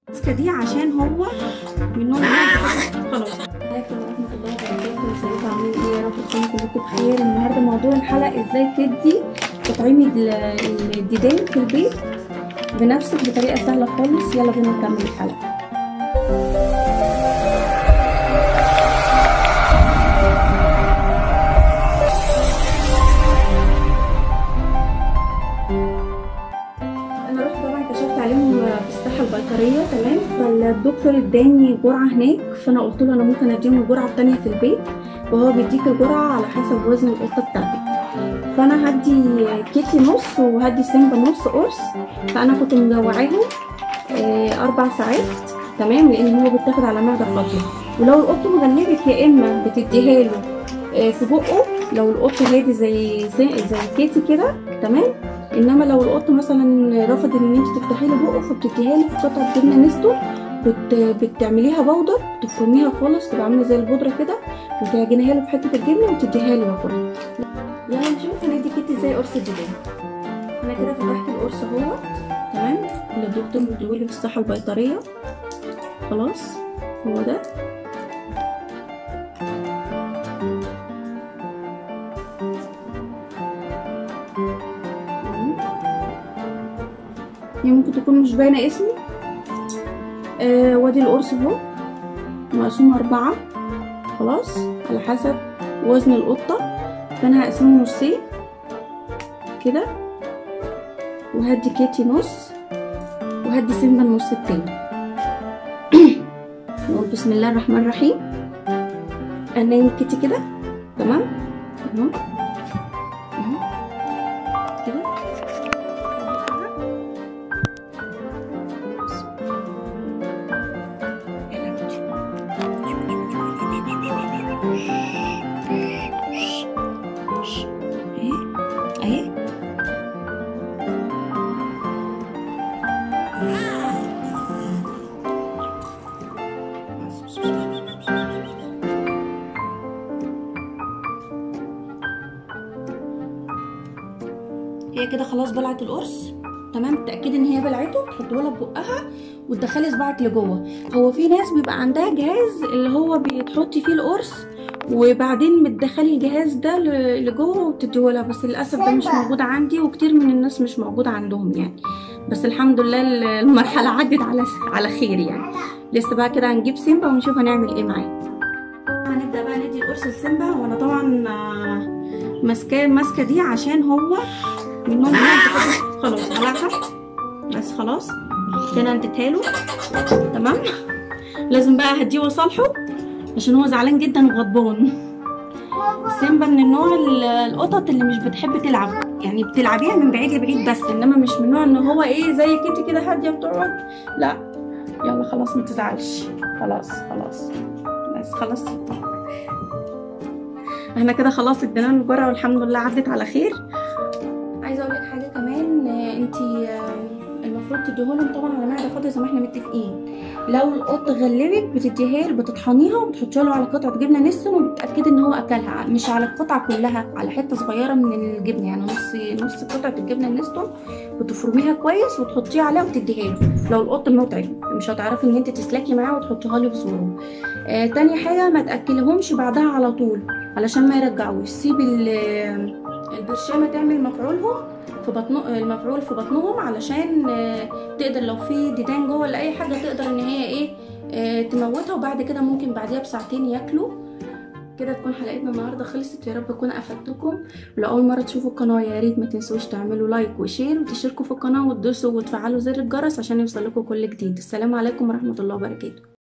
الماسكه دي عشان هو من نوع خلاص عليكم ورحمه الله وبركاته ازيكم عاملين ايه يا رب تكونوا كلكم بخير النهارده موضوع الحلقه ازاي تدي تطعيم الديدان في البيت بنفسك بطريقه سهله خالص يلا بينا نكمل الحلقه انا رحت طبعا كشفت عليهم في الصحه البيطريه تمام فالدكتور اداني جرعه هناك فانا قلت له انا ممكن اديهم الجرعه التانية في البيت وهو بيديك الجرعه على حسب وزن القطه بتاعتك فانا هدي كيتي نص وهدي سيمبا نص قرص فانا كنت مجوعاهم اربع ساعات تمام لان هو بيتاخد على معده فاضيه ولو القط مغلبك يا اما بتديها له في بقه لو القط هادي زي زي, زي كيتي كده تمام انما لو القط مثلا رفض ان انت تفتحي له بقه فبتديها له في قطعه جبنه نستو بت... بتعمليها بودر تفرميها خالص تبقى عامله زي البودره كده وتعجنيها له في حته الجبنه وتديها له ياكل يلا نشوف هندي كيتي زي قرص الدجاج انا كده فتحت القرص اهو تمام اللي الدكتور مديهولي في الصحه البيطريه خلاص هو ده هي ممكن تكون مش باينه اسمي آه وادي القرص اهو مقسوم أربعة خلاص على حسب وزن القطة فأنا هقسمه نصين كده وهدي كيتي نص وهدي سيمبا النص التاني نقول بسم الله الرحمن الرحيم أنايم كيتي كده تمام اهو اهو كده اهي هي كده خلاص بلعت القرص تمام تاكدي ان هي بلعته تحطيه لها بقها وتدخلي صباعك لجوه هو في ناس بيبقى عندها جهاز اللي هو بتحطي فيه القرص وبعدين بتدخلي الجهاز ده لجوه وتديه لها بس للاسف ده مش موجود عندي وكتير من الناس مش موجود عندهم يعني بس الحمد لله المرحله عدت على على خير يعني لسه بقى كده هنجيب سيمبا ونشوف هنعمل ايه معاه هنبدا بقى ندي القرص لسيمبا وانا طبعا ماسكاه الماسكه دي عشان هو من نوع خلاص هلعها بس خلاص كده اديتها له تمام لازم بقى اهديه واصالحه عشان هو زعلان جدا وغضبان سيمبا من النوع القطط اللي مش بتحب تلعب يعني بتلعبيها من بعيد لبعيد بس انما مش من نوع ان هو ايه زي كيتي كده هاديه بتقعد لا يلا خلاص ما تزعلش خلاص خلاص بس خلاص احنا كده خلاص ادينا له الجرعه والحمد لله عدت على خير عايزه اقول لك حاجه كمان انت المفروض تديهولهم طبعا على معده فاضيه زي ما احنا متفقين لو القط غلبك بتديها بتطحنيها وبتحطيها له على قطعه جبنه نستون وبتاكدي ان هو اكلها مش على القطعه كلها على حته صغيره من الجبنه يعني نص نص قطعه الجبنه النستون بتفرميها كويس وتحطيها عليها وتديها له لو القط متعب مش هتعرفي ان انت تسلكي معاه وتحطيها له في زوره آه تاني حاجه ما تاكلهمش بعدها على طول علشان ما يرجعوش سيبي البرشامه تعمل مفعولهم في بطن المفعول في بطنهم علشان تقدر لو في ديدان جوه ولا اي حاجه تقدر ان هي ايه تموتها وبعد كده ممكن بعديها بساعتين ياكلوا كده تكون حلقتنا النهارده خلصت يا رب اكون افدتكم ولو اول مره تشوفوا القناه يا ريت ما تنسوش تعملوا لايك وشير وتشتركوا في القناه وتدوسوا وتفعلوا زر الجرس عشان يوصل لكم كل جديد السلام عليكم ورحمه الله وبركاته